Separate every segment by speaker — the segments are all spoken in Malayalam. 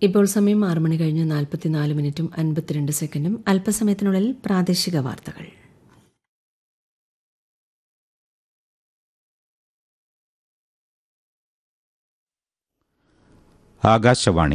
Speaker 1: ഇപ്പോൾ സമയം ആറ് മണി കഴിഞ്ഞ് നാൽപ്പത്തിനാല് മിനിറ്റും അൻപത്തിരണ്ട് സെക്കൻഡും അല്പസമയത്തിനുള്ളിൽ പ്രാദേശിക വാർത്തകൾ
Speaker 2: ആകാശവാണി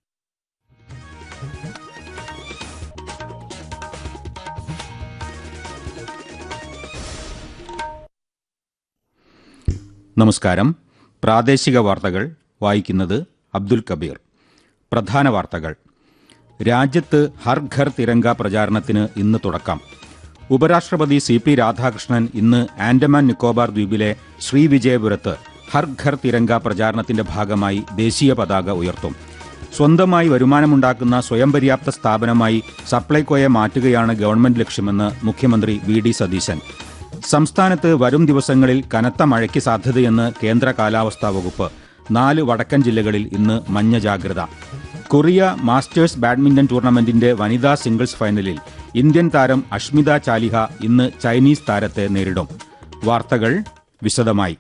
Speaker 2: നമസ്കാരം പ്രാദേശിക വാർത്തകൾ വായിക്കുന്നത് അബ്ദുൽ കബീർ പ്രധാന വാർത്തകൾ രാജ്യത്ത് ഹർ ഘർ തിരങ്ക പ്രചാരണത്തിന് ഇന്ന് തുടക്കം ഉപരാഷ്ട്രപതി സി പി രാധാകൃഷ്ണൻ ഇന്ന് ആൻഡമാൻ നിക്കോബാർ ദ്വീപിലെ ശ്രീവിജയപുരത്ത് ഹർ ഘർ തിരങ്ക പ്രചാരണത്തിന്റെ ഭാഗമായി ദേശീയ പതാക ഉയർത്തും സ്വന്തമായി വരുമാനമുണ്ടാക്കുന്ന സ്വയം പര്യാപ്ത സ്ഥാപനമായി സപ്ലൈകോയെ മാറ്റുകയാണ് ഗവൺമെന്റ് ലക്ഷ്യമെന്ന് മുഖ്യമന്ത്രി വി ഡി സതീശൻ സംസ്ഥാനത്ത് വരും ദിവസങ്ങളിൽ കനത്ത മഴയ്ക്ക് സാധ്യതയെന്ന് കേന്ദ്ര കാലാവസ്ഥാ വകുപ്പ് നാല് വടക്കൻ ജില്ലകളിൽ ഇന്ന് മഞ്ഞ ജാഗ്രത കൊറിയ മാസ്റ്റേഴ്സ് ബാഡ്മിന്റൺ ടൂർണമെന്റിന്റെ വനിതാ സിംഗിൾസ് ഫൈനലിൽ ഇന്ത്യൻ താരം അഷ്മിത ചാലിഹ ഇന്ന് ചൈനീസ് താരത്തെ നേരിടും വാർത്തകൾ വിശദമായി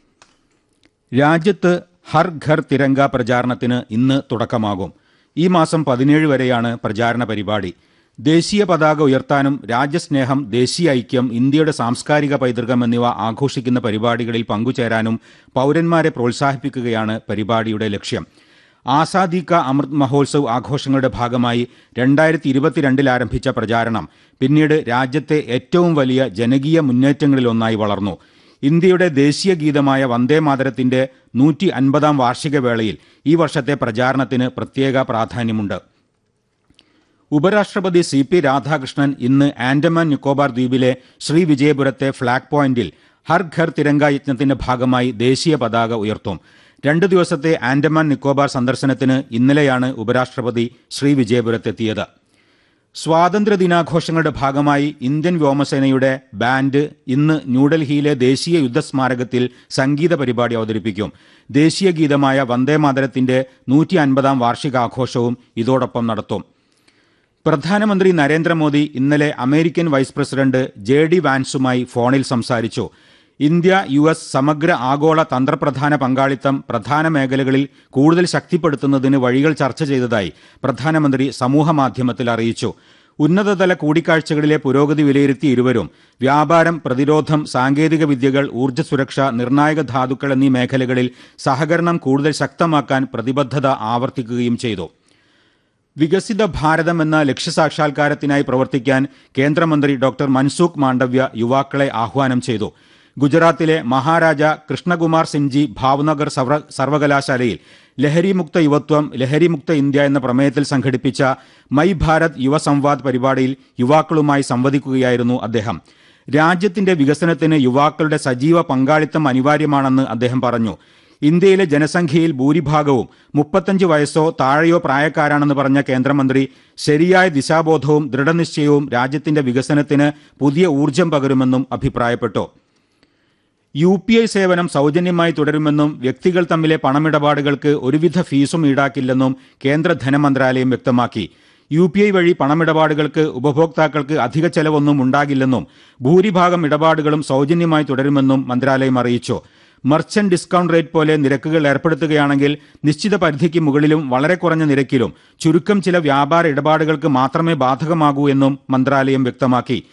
Speaker 2: രാജ്യത്ത് ഹർ ഘർ തിരങ്ക പ്രചാരണത്തിന് ഇന്ന് തുടക്കമാകും ഈ മാസം പതിനേഴ് വരെയാണ് പ്രചാരണ പരിപാടി ദേശീയ പതാക ഉയർത്താനും രാജ്യസ്നേഹം ദേശീയ ഐക്യം ഇന്ത്യയുടെ സാംസ്കാരിക പൈതൃകം എന്നിവ ആഘോഷിക്കുന്ന പരിപാടികളിൽ പങ്കുചേരാനും പൗരന്മാരെ പ്രോത്സാഹിപ്പിക്കുകയാണ് പരിപാടിയുടെ ലക്ഷ്യം ആസാദി കാ അമൃത് മഹോത്സവ് ആഘോഷങ്ങളുടെ ഭാഗമായി രണ്ടായിരത്തി ഇരുപത്തിരണ്ടിൽ ആരംഭിച്ച പ്രചാരണം പിന്നീട് രാജ്യത്തെ ഏറ്റവും വലിയ ജനകീയ മുന്നേറ്റങ്ങളിലൊന്നായി വളർന്നു ഇന്ത്യയുടെ ദേശീയ ഗീതമായ വന്ദേ മാതരത്തിന്റെ നൂറ്റി അൻപതാം വാർഷിക വേളയിൽ ഈ വർഷത്തെ പ്രചാരണത്തിന് പ്രത്യേക പ്രാധാന്യമുണ്ട് ഉപരാഷ്ട്രപതി സി പി രാധാകൃഷ്ണൻ ഇന്ന് ആൻഡമാൻ നിക്കോബാർ ദ്വീപിലെ ശ്രീവിജയപുരത്തെ ഫ്ളാഗ് പോയിന്റിൽ ഹർ ഘർ തിരങ്ക യജ്ഞത്തിന്റെ ഭാഗമായി ദേശീയ പതാക ഉയർത്തും രണ്ടു ദിവസത്തെ ആൻഡമാൻ നിക്കോബാർ സന്ദർശനത്തിന് ഇന്നലെയാണ് ഉപരാഷ്ട്രപതി ശ്രീവിജയപുരത്തെത്തിയത് സ്വാതന്ത്ര്യ ദിനാഘോഷങ്ങളുടെ ഭാഗമായി ഇന്ത്യൻ വ്യോമസേനയുടെ ബാൻഡ് ഇന്ന് ന്യൂഡൽഹിയിലെ ദേശീയ യുദ്ധസ്മാരകത്തിൽ സംഗീത പരിപാടി അവതരിപ്പിക്കും ദേശീയ ഗീതമായ വന്ദേമാതരത്തിന്റെ നൂറ്റി അൻപതാം വാർഷികാഘോഷവും ഇതോടൊപ്പം നടത്തും പ്രധാനമന്ത്രി നരേന്ദ്രമോദി ഇന്നലെ American vice president J D വാൻസുമായി ഫോണിൽ സംസാരിച്ചു ഇന്ത്യ യു എസ് സമഗ്ര ആഗോള തന്ത്രപ്രധാന പങ്കാളിത്തം പ്രധാന മേഖലകളിൽ കൂടുതൽ ശക്തിപ്പെടുത്തുന്നതിന് വഴികൾ ചർച്ച ചെയ്തതായി പ്രധാനമന്ത്രി സമൂഹമാധ്യമത്തിൽ അറിയിച്ചു ഉന്നതതല കൂടിക്കാഴ്ചകളിലെ പുരോഗതി വിലയിരുത്തിയ ഇരുവരും വ്യാപാരം പ്രതിരോധം സാങ്കേതിക വിദ്യകൾ ഊർജ്ജ സുരക്ഷ നിർണായക ധാതുക്കൾ എന്നീ മേഖലകളിൽ സഹകരണം കൂടുതൽ ശക്തമാക്കാൻ പ്രതിബദ്ധത ആവർത്തിക്കുകയും ചെയ്തു വികസിത ഭാരതം എന്ന ലക്ഷ്യസാക്ഷാത്കാരത്തിനായി പ്രവർത്തിക്കാൻ കേന്ദ്രമന്ത്രി ഡോക്ടർ മൻസൂഖ് മാണ്ഡവ്യ യുവാക്കളെ ആഹ്വാനം ചെയ്തു ഗുജറാത്തിലെ മഹാരാജ കൃഷ്ണകുമാർ സിൻജി ഭാവ്നഗർ സർവ സർവകലാശാലയിൽ ലഹരിമുക്ത യുവത്വം ലഹരിമുക്ത ഇന്ത്യ എന്ന പ്രമേയത്തിൽ സംഘടിപ്പിച്ച മൈ ഭാരത് യുവ സംവാദ് പരിപാടിയിൽ യുവാക്കളുമായി സംവദിക്കുകയായിരുന്നു അദ്ദേഹം രാജ്യത്തിന്റെ വികസനത്തിന് യുവാക്കളുടെ സജീവ പങ്കാളിത്തം അനിവാര്യമാണെന്ന് അദ്ദേഹം പറഞ്ഞു ഇന്ത്യയിലെ ജനസംഖ്യയിൽ ഭൂരിഭാഗവും മുപ്പത്തഞ്ച് വയസ്സോ താഴെയോ പ്രായക്കാരാണെന്ന് പറഞ്ഞ കേന്ദ്രമന്ത്രി ശരിയായ ദിശാബോധവും ദൃഢനിശ്ചയവും രാജ്യത്തിന്റെ വികസനത്തിന് പുതിയ ഊർജം പകരുമെന്നും അഭിപ്രായപ്പെട്ടു യു പി ഐ സേവനം സൗജന്യമായി തുടരുമെന്നും വ്യക്തികൾ തമ്മിലെ പണമിടപാടുകൾക്ക് ഒരുവിധ ഫീസും ഈടാക്കില്ലെന്നും കേന്ദ്ര ധനമന്ത്രാലയം വ്യക്തമാക്കി യു പി ഐ വഴി പണമിടപാടുകൾക്ക് ഉപഭോക്താക്കൾക്ക് അധിക ചെലവൊന്നും ഉണ്ടാകില്ലെന്നും ഭൂരിഭാഗം ഇടപാടുകളും സൗജന്യമായി തുടരുമെന്നും മന്ത്രാലയം അറിയിച്ചു മർച്ചന്റ് ഡിസ്കൗണ്ട് റേറ്റ് പോലെ നിരക്കുകൾ ഏർപ്പെടുത്തുകയാണെങ്കിൽ നിശ്ചിത പരിധിക്ക് മുകളിലും വളരെ കുറഞ്ഞ നിരക്കിലും ചുരുക്കം ചില വ്യാപാര ഇടപാടുകൾക്ക് മാത്രമേ ബാധകമാകൂ എന്നും മന്ത്രാലയം വ്യക്തമാക്കി